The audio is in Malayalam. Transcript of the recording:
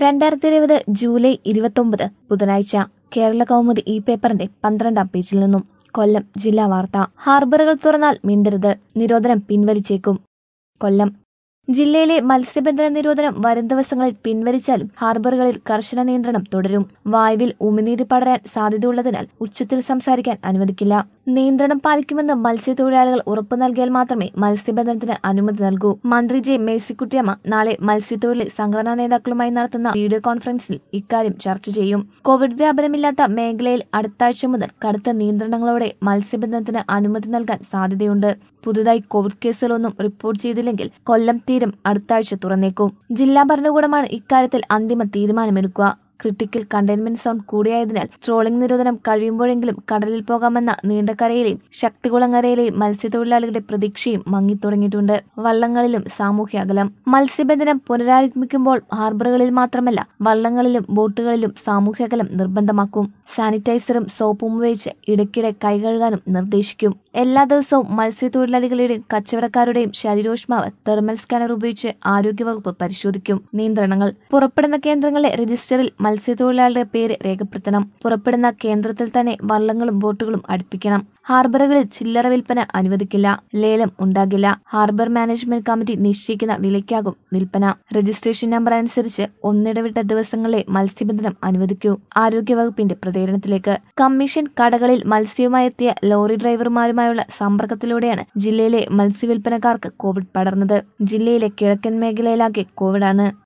രണ്ടായിരത്തി ഇരുപത് ജൂലൈ ഇരുപത്തൊമ്പത് ബുധനാഴ്ച കേരള കൗമുദി ഈ പേപ്പറിന്റെ പന്ത്രണ്ടാം പേജിൽ നിന്നും കൊല്ലം ജില്ലാ വാർത്ത ഹാർബറുകൾ തുറന്നാൽ മിണ്ടരുത് നിരോധനം പിൻവലിച്ചേക്കും കൊല്ലം ജില്ലയിലെ മത്സ്യബന്ധന നിരോധനം വരും ദിവസങ്ങളിൽ പിൻവലിച്ചാലും ഹാർബറുകളിൽ കർശന നിയന്ത്രണം തുടരും വായുവിൽ ഉമിനീര് പടരാൻ സാധ്യതയുള്ളതിനാൽ ഉച്ചത്തിൽ സംസാരിക്കാൻ അനുവദിക്കില്ല നിയന്ത്രണം പാലിക്കുമെന്ന് മത്സ്യത്തൊഴിലാളികൾ ഉറപ്പു നൽകിയാൽ മാത്രമേ മത്സ്യബന്ധനത്തിന് അനുമതി നൽകൂ മന്ത്രി ജെ മേഴ്സിക്കുട്ടിയമ്മ നാളെ മത്സ്യത്തൊഴിലാളി സംഘടനാ നേതാക്കളുമായി നടത്തുന്ന വീഡിയോ കോൺഫറൻസിൽ ഇക്കാര്യം ചർച്ച ചെയ്യും കോവിഡ് വ്യാപനമില്ലാത്ത മേഖലയിൽ അടുത്താഴ്ച മുതൽ കടുത്ത നിയന്ത്രണങ്ങളോടെ മത്സ്യബന്ധനത്തിന് അനുമതി നൽകാൻ സാധ്യതയുണ്ട് പുതുതായി കോവിഡ് കേസുകളൊന്നും റിപ്പോർട്ട് ചെയ്തില്ലെങ്കിൽ കൊല്ലം തീരം അടുത്താഴ്ച തുറന്നേക്കും ജില്ലാ ഭരണകൂടമാണ് ഇക്കാര്യത്തിൽ അന്തിമ തീരുമാനമെടുക്കുക ക്രിട്ടിക്കൽ കണ്ടെയ്ൻമെന്റ് സോൺ കൂടിയായതിനാൽ ട്രോളിംഗ് നിരോധനം കഴിയുമ്പോഴെങ്കിലും കടലിൽ പോകാമെന്ന നീണ്ടകരയിലെയും ശക്തികുളങ്ങരയിലെയും മത്സ്യത്തൊഴിലാളികളുടെ പ്രതീക്ഷയും മങ്ങിത്തുടങ്ങിയിട്ടുണ്ട് വള്ളങ്ങളിലും സാമൂഹ്യ അകലം മത്സ്യബന്ധനം പുനരാരംഭിക്കുമ്പോൾ ഹാർബറുകളിൽ മാത്രമല്ല വള്ളങ്ങളിലും ബോട്ടുകളിലും സാമൂഹ്യ അകലം നിർബന്ധമാക്കും സാനിറ്റൈസറും സോപ്പും ഉപയോഗിച്ച് ഇടയ്ക്കിടെ കൈ കഴുകാനും നിർദ്ദേശിക്കും എല്ലാ ദിവസവും മത്സ്യത്തൊഴിലാളികളുടെയും കച്ചവടക്കാരുടെയും ശരീരോഷ്മാവ് തെർമൽ സ്കാനർ ഉപയോഗിച്ച് ആരോഗ്യവകുപ്പ് പരിശോധിക്കും നിയന്ത്രണങ്ങൾ പുറപ്പെടുന്ന കേന്ദ്രങ്ങളിലെ രജിസ്റ്ററിൽ മത്സ്യത്തൊഴിലാളിയുടെ പേര് രേഖപ്പെടുത്തണം പുറപ്പെടുന്ന കേന്ദ്രത്തിൽ തന്നെ വള്ളങ്ങളും ബോട്ടുകളും അടുപ്പിക്കണം ഹാർബറുകളിൽ ചില്ലറ വിൽപ്പന അനുവദിക്കില്ല ലേലം ഉണ്ടാകില്ല ഹാർബർ മാനേജ്മെന്റ് കമ്മിറ്റി നിശ്ചയിക്കുന്ന വിലയ്ക്കാകും വിൽപ്പന രജിസ്ട്രേഷൻ നമ്പർ അനുസരിച്ച് ഒന്നിടവിട്ട ദിവസങ്ങളിലെ മത്സ്യബന്ധനം അനുവദിക്കൂ ആരോഗ്യവകുപ്പിന്റെ പ്രതികരണത്തിലേക്ക് കമ്മീഷൻ കടകളിൽ മത്സ്യവുമായി എത്തിയ ലോറി ഡ്രൈവർമാരുമായുള്ള സമ്പർക്കത്തിലൂടെയാണ് ജില്ലയിലെ മത്സ്യവിൽപ്പനക്കാർക്ക് കോവിഡ് പടർന്നത് ജില്ലയിലെ കിഴക്കൻ മേഖലയിലാകെ കോവിഡാണ്